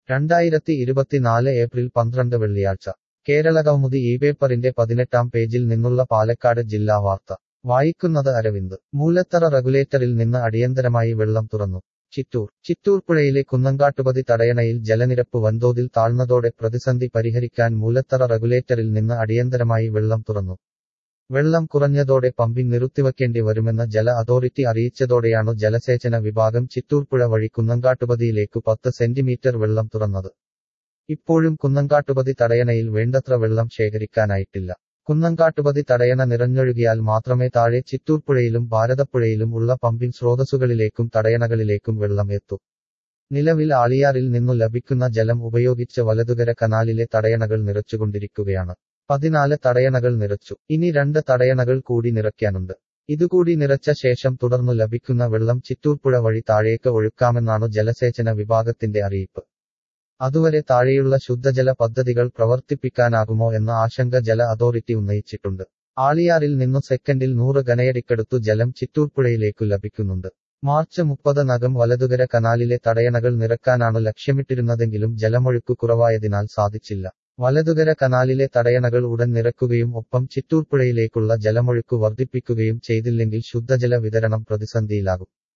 രണ്ടായിരത്തി ഇരുപത്തിനാല് ഏപ്രിൽ പന്ത്രണ്ട് വെള്ളിയാഴ്ച കേരളകൗമുദി ഈ പേപ്പറിന്റെ പതിനെട്ടാം പേജിൽ നിന്നുള്ള പാലക്കാട് ജില്ലാ വാർത്ത വായിക്കുന്നത് അരവിന്ദ് മൂലത്തറ റെഗുലേറ്ററിൽ നിന്ന് അടിയന്തരമായി വെള്ളം തുറന്നു ചിറ്റൂർ ചിറ്റൂർ പുഴയിലെ കുന്നങ്കാട്ടുപതി തടയണയിൽ ജലനിരപ്പ് വൻതോതിൽ താഴ്ന്നതോടെ പ്രതിസന്ധി പരിഹരിക്കാൻ മൂലത്തറ റെഗുലേറ്ററിൽ നിന്ന് അടിയന്തരമായി വെള്ളം തുറന്നു വെള്ളം കുറഞ്ഞതോടെ പമ്പിംഗ് നിർത്തിവെക്കേണ്ടി വരുമെന്ന് ജല അതോറിറ്റി അറിയിച്ചതോടെയാണു ജലസേചന വിഭാഗം ചിറ്റൂർ പുഴ വഴി കുന്നങ്കാട്ടുപതിയിലേക്കു പത്ത് സെന്റിമീറ്റർ വെള്ളം തുറന്നത് ഇപ്പോഴും കുന്നങ്കാട്ടുപതി തടയണയിൽ വേണ്ടത്ര വെള്ളം ശേഖരിക്കാനായിട്ടില്ല കുന്നങ്കാട്ടുപതി തടയണ നിറഞ്ഞൊഴുകിയാൽ മാത്രമേ താഴെ ചിറ്റൂർ പുഴയിലും ഭാരതപ്പുഴയിലും ഉള്ള പമ്പിംഗ് സ്രോതസ്സുകളിലേക്കും തടയണകളിലേക്കും വെള്ളം എത്തൂ നിലവിൽ ആളിയാറിൽ നിന്നു ലഭിക്കുന്ന ജലം ഉപയോഗിച്ച് വലതുകര കനാലിലെ തടയണകൾ നിറച്ചുകൊണ്ടിരിക്കുകയാണ് പതിനാല് തടയണകൾ നിറച്ചു ഇനി രണ്ട് തടയണകൾ കൂടി നിറയ്ക്കാനുണ്ട് ഇതുകൂടി നിറച്ച ശേഷം തുടർന്നു ലഭിക്കുന്ന വെള്ളം ചിറ്റൂർ പുഴ വഴി താഴേക്ക് ഒഴുക്കാമെന്നാണ് ജലസേചന വിഭാഗത്തിന്റെ അറിയിപ്പ് അതുവരെ താഴെയുള്ള ശുദ്ധജല പദ്ധതികൾ പ്രവർത്തിപ്പിക്കാനാകുമോ എന്ന ആശങ്ക ജല അതോറിറ്റി ഉന്നയിച്ചിട്ടുണ്ട് ആളിയാറിൽ നിന്നു സെക്കൻഡിൽ നൂറ് ഘനയടിക്കടുത്തു ജലം ചിറ്റൂർ പുഴയിലേക്കു ലഭിക്കുന്നുണ്ട് മാർച്ച് മുപ്പതിനകം വലതുകര കനാലിലെ തടയണകൾ നിറക്കാനാണ് ലക്ഷ്യമിട്ടിരുന്നതെങ്കിലും ജലമൊഴുക്കു കുറവായതിനാൽ സാധിച്ചില്ല വലതുകര കനാലിലെ തടയണകൾ ഉടൻ നിറക്കുകയും ഒപ്പം ചിറ്റൂർ പുഴയിലേക്കുള്ള ജലമൊഴുക്കു വർദ്ധിപ്പിക്കുകയും ചെയ്തില്ലെങ്കിൽ ശുദ്ധജല വിതരണം പ്രതിസന്ധിയിലാകും